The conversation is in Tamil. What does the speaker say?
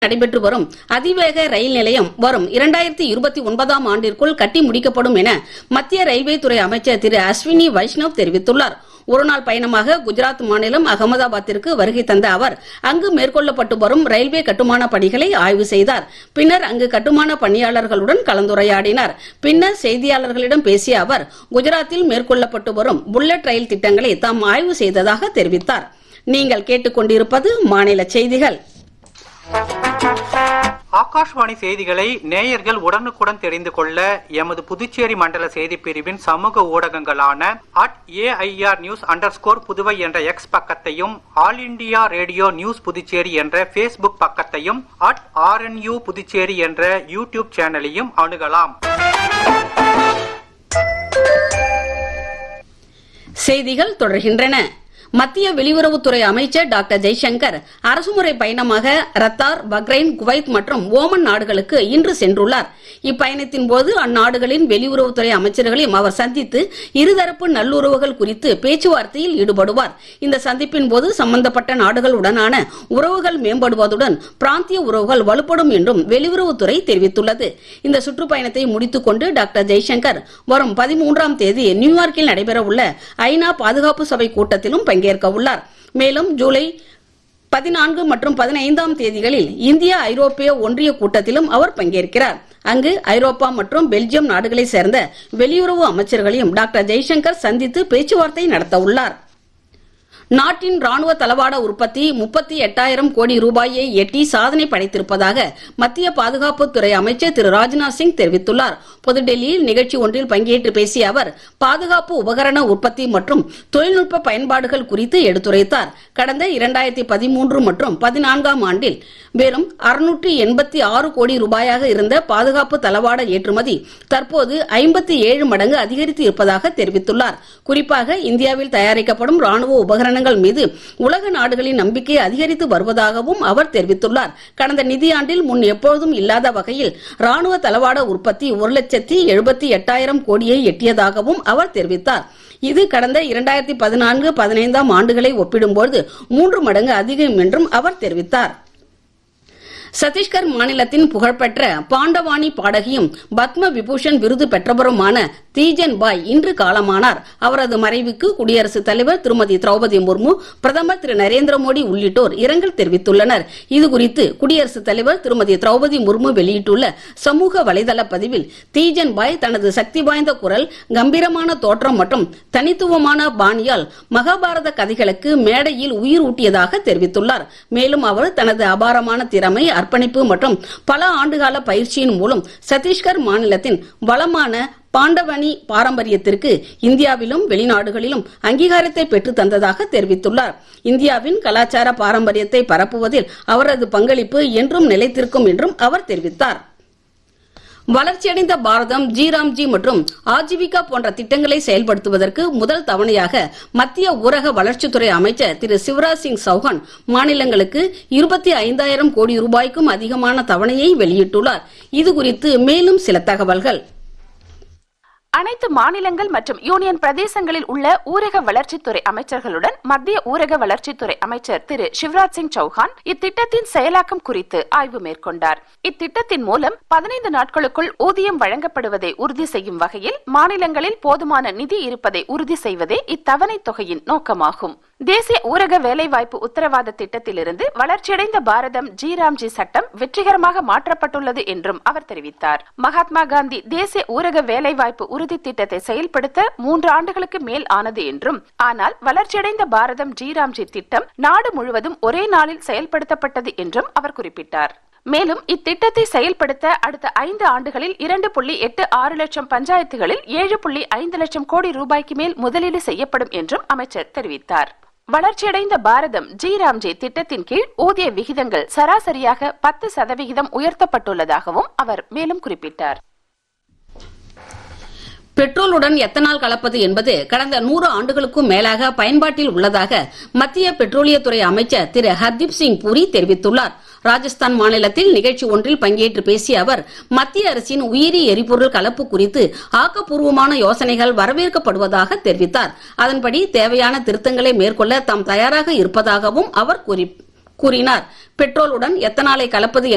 நடைபெற்று வரும் அதிவேக ரயில் நிலையம் வரும் இரண்டாயிரத்தி இருபத்தி ஒன்பதாம் ஆண்டிற்குள் கட்டி முடிக்கப்படும் என மத்திய ரயில்வே துறை அமைச்சர் திரு அஸ்வினி வைஷ்ணவ் தெரிவித்துள்ளார் ஒருநாள் பயணமாக குஜராத் மாநிலம் அகமதாபாத்திற்கு வருகை தந்த அவர் அங்கு மேற்கொள்ளப்பட்டு வரும் ரயில்வே கட்டுமான பணிகளை ஆய்வு செய்தார் பின்னர் அங்கு கட்டுமான பணியாளர்களுடன் கலந்துரையாடினார் பின்னர் செய்தியாளர்களிடம் பேசிய அவர் குஜராத்தில் மேற்கொள்ளப்பட்டு வரும் புல்லட் ரயில் திட்டங்களை தாம் ஆய்வு செய்ததாக தெரிவித்தார் நீங்கள் கேட்டுக்கொண்டிருப்பது மாநில செய்திகள் ஆகாஷ்வாணி செய்திகளை நேயர்கள் உடனுக்குடன் தெரிந்து கொள்ள எமது புதுச்சேரி மண்டல செய்திப் பிரிவின் சமூக ஊடகங்களான at AIR news under Puduvai என்ற எக்ஸ் பக்கத்தையும் All India Radio news Puducherry என்ற ஃபேஸ்புக் பக்கத்தையும் அட் ஆர்என்யூ புதுச்சேரி என்ற யூடியூப் சேனலையும் அணுகலாம் செய்திகள் தொடர்கின்றன மத்திய வெளியுறவுத்துறை அமைச்சர் டாக்டர் ஜெய்சங்கர் அரசுமுறை பயணமாக ரத்தார் பக்ரைன் குவைத் மற்றும் ஓமன் நாடுகளுக்கு இன்று சென்றுள்ளார் இப்பயணத்தின் போது அந்நாடுகளின் வெளியுறவுத்துறை அமைச்சர்களையும் அவர் சந்தித்து இருதரப்பு நல்லுறவுகள் குறித்து பேச்சுவார்த்தையில் ஈடுபடுவார் இந்த சந்திப்பின் போது சம்பந்தப்பட்ட நாடுகளுடனான உறவுகள் மேம்படுவதுடன் பிராந்திய உறவுகள் வலுப்படும் என்றும் வெளியுறவுத்துறை தெரிவித்துள்ளது இந்த சுற்றுப்பயணத்தை முடித்துக் கொண்டு டாக்டர் ஜெய்சங்கர் வரும் பதிமூன்றாம் தேதி நியூயார்க்கில் நடைபெறவுள்ள ஐநா பாதுகாப்பு சபை கூட்டத்திலும் பங்கேற்க உள்ளார் மேலும் ஜூலை பதினான்கு மற்றும் பதினைந்தாம் தேதிகளில் இந்தியா ஐரோப்பிய ஒன்றிய கூட்டத்திலும் அவர் பங்கேற்கிறார் அங்கு ஐரோப்பா மற்றும் பெல்ஜியம் நாடுகளைச் சேர்ந்த வெளியுறவு அமைச்சர்களையும் டாக்டர் ஜெய்சங்கர் சந்தித்து பேச்சுவார்த்தை நடத்த உள்ளார் நாட்டின் ராணுவ தளவாட உற்பத்தி முப்பத்தி எட்டாயிரம் கோடி ரூபாயை எட்டி சாதனை படைத்திருப்பதாக மத்திய பாதுகாப்புத்துறை அமைச்சர் திரு ராஜ்நாத் சிங் தெரிவித்துள்ளார் புதுடெல்லியில் நிகழ்ச்சி ஒன்றில் பங்கேற்று பேசிய அவர் பாதுகாப்பு உபகரண உற்பத்தி மற்றும் தொழில்நுட்ப பயன்பாடுகள் குறித்து எடுத்துரைத்தார் கடந்த இரண்டாயிரத்தி பதிமூன்று மற்றும் பதினான்காம் ஆண்டில் வெறும் அறுநூற்றி எண்பத்தி ஆறு கோடி ரூபாயாக இருந்த பாதுகாப்பு தளவாட ஏற்றுமதி தற்போது ஐம்பத்தி ஏழு மடங்கு அதிகரித்து இருப்பதாக தெரிவித்துள்ளார் குறிப்பாக இந்தியாவில் தயாரிக்கப்படும் ராணுவ உபகரணங்கள் மீது உலக நாடுகளின் நம்பிக்கை அதிகரித்து வருவதாகவும் அவர் தெரிவித்துள்ளார் கடந்த நிதியாண்டில் முன் எப்பொழுதும் இல்லாத வகையில் ராணுவ தளவாட உற்பத்தி ஒரு லட்சத்தி எழுபத்தி எட்டாயிரம் கோடியை எட்டியதாகவும் அவர் தெரிவித்தார் இது கடந்த இரண்டாயிரத்தி பதினான்கு பதினைந்தாம் ஆண்டுகளை ஒப்பிடும்போது மூன்று மடங்கு அதிகம் என்றும் அவர் தெரிவித்தார் சத்தீஸ்கர் மாநிலத்தின் புகழ்பெற்ற பாண்டவாணி பாடகியும் பத்ம விபூஷன் விருது பெற்றவருமான தீஜன் பாய் இன்று காலமானார் அவரது மறைவுக்கு குடியரசுத் தலைவர் திருமதி திரௌபதி முர்மு பிரதமர் திரு நரேந்திர மோடி உள்ளிட்டோர் இரங்கல் தெரிவித்துள்ளனர் இதுகுறித்து குடியரசுத் தலைவர் திருமதி திரௌபதி முர்மு வெளியிட்டுள்ள சமூக வலைதள பதிவில் தீஜன் பாய் தனது சக்தி வாய்ந்த குரல் கம்பீரமான தோற்றம் மற்றும் தனித்துவமான பாணியால் மகாபாரத கதைகளுக்கு மேடையில் உயிர் ஊட்டியதாக தெரிவித்துள்ளார் மேலும் அவர் தனது அபாரமான திறமை அர்ப்பணிப்பு மற்றும் பல ஆண்டுகால பயிற்சியின் மூலம் சத்தீஸ்கர் மாநிலத்தின் வளமான பாண்டவனி பாரம்பரியத்திற்கு இந்தியாவிலும் வெளிநாடுகளிலும் அங்கீகாரத்தை பெற்று தந்ததாக தெரிவித்துள்ளார் இந்தியாவின் கலாச்சார பாரம்பரியத்தை பரப்புவதில் அவரது பங்களிப்பு என்றும் நிலைத்திருக்கும் என்றும் அவர் தெரிவித்தார் வளர்ச்சியடைந்த பாரதம் ஜிராம்ஜி மற்றும் ஆஜீவிகா போன்ற திட்டங்களை செயல்படுத்துவதற்கு முதல் தவணையாக மத்திய ஊரக வளர்ச்சித்துறை அமைச்சர் திரு சிவராஜ் சிங் சௌஹான் மாநிலங்களுக்கு இருபத்தி ஐந்தாயிரம் கோடி ரூபாய்க்கும் அதிகமான தவணையை வெளியிட்டுள்ளார் இதுகுறித்து மேலும் சில தகவல்கள் அனைத்து மாநிலங்கள் மற்றும் யூனியன் பிரதேசங்களில் உள்ள ஊரக வளர்ச்சித்துறை அமைச்சர்களுடன் மத்திய ஊரக வளர்ச்சித்துறை அமைச்சர் திரு சிவராஜ் சிங் சௌஹான் இத்திட்டத்தின் செயலாக்கம் குறித்து ஆய்வு மேற்கொண்டார் இத்திட்டத்தின் மூலம் பதினைந்து நாட்களுக்குள் ஊதியம் வழங்கப்படுவதை உறுதி செய்யும் வகையில் மாநிலங்களில் போதுமான நிதி இருப்பதை உறுதி செய்வதே இத்தவணை தொகையின் நோக்கமாகும் தேசிய ஊரக வேலைவாய்ப்பு உத்தரவாத திட்டத்திலிருந்து வளர்ச்சியடைந்த பாரதம் ஜி ராம்ஜி சட்டம் வெற்றிகரமாக மாற்றப்பட்டுள்ளது என்றும் அவர் தெரிவித்தார் மகாத்மா காந்தி தேசிய ஊரக வேலைவாய்ப்பு உறுதி திட்டத்தை செயல்படுத்த மூன்று ஆண்டுகளுக்கு மேல் ஆனது என்றும் ஆனால் வளர்ச்சியடைந்த பாரதம் ஜி ராம்ஜி திட்டம் நாடு முழுவதும் ஒரே நாளில் செயல்படுத்தப்பட்டது என்றும் அவர் குறிப்பிட்டார் மேலும் இத்திட்டத்தை செயல்படுத்த அடுத்த ஐந்து ஆண்டுகளில் இரண்டு புள்ளி எட்டு ஆறு லட்சம் பஞ்சாயத்துகளில் ஏழு புள்ளி ஐந்து லட்சம் கோடி ரூபாய்க்கு மேல் முதலீடு செய்யப்படும் என்றும் அமைச்சர் தெரிவித்தார் வளர்ச்சியடைந்த பாரதம் ஜி ராம்ஜி திட்டத்தின் கீழ் ஊதிய விகிதங்கள் சராசரியாக பத்து சதவிகிதம் உயர்த்தப்பட்டுள்ளதாகவும் அவர் மேலும் குறிப்பிட்டார் பெட்ரோலுடன் எத்தனால் கலப்பது என்பது கடந்த நூறு ஆண்டுகளுக்கும் மேலாக பயன்பாட்டில் உள்ளதாக மத்திய பெட்ரோலியத்துறை அமைச்சர் திரு ஹர்தீப் சிங் பூரி தெரிவித்துள்ளார் ராஜஸ்தான் மாநிலத்தில் நிகழ்ச்சி ஒன்றில் பங்கேற்று பேசிய அவர் மத்திய அரசின் உயிரி எரிபொருள் கலப்பு குறித்து ஆக்கப்பூர்வமான யோசனைகள் வரவேற்கப்படுவதாக தெரிவித்தார் அதன்படி தேவையான திருத்தங்களை மேற்கொள்ள தாம் தயாராக இருப்பதாகவும் அவர் கூறி- கூறினார் பெட்ரோலுடன் எத்தனாலை கலப்பது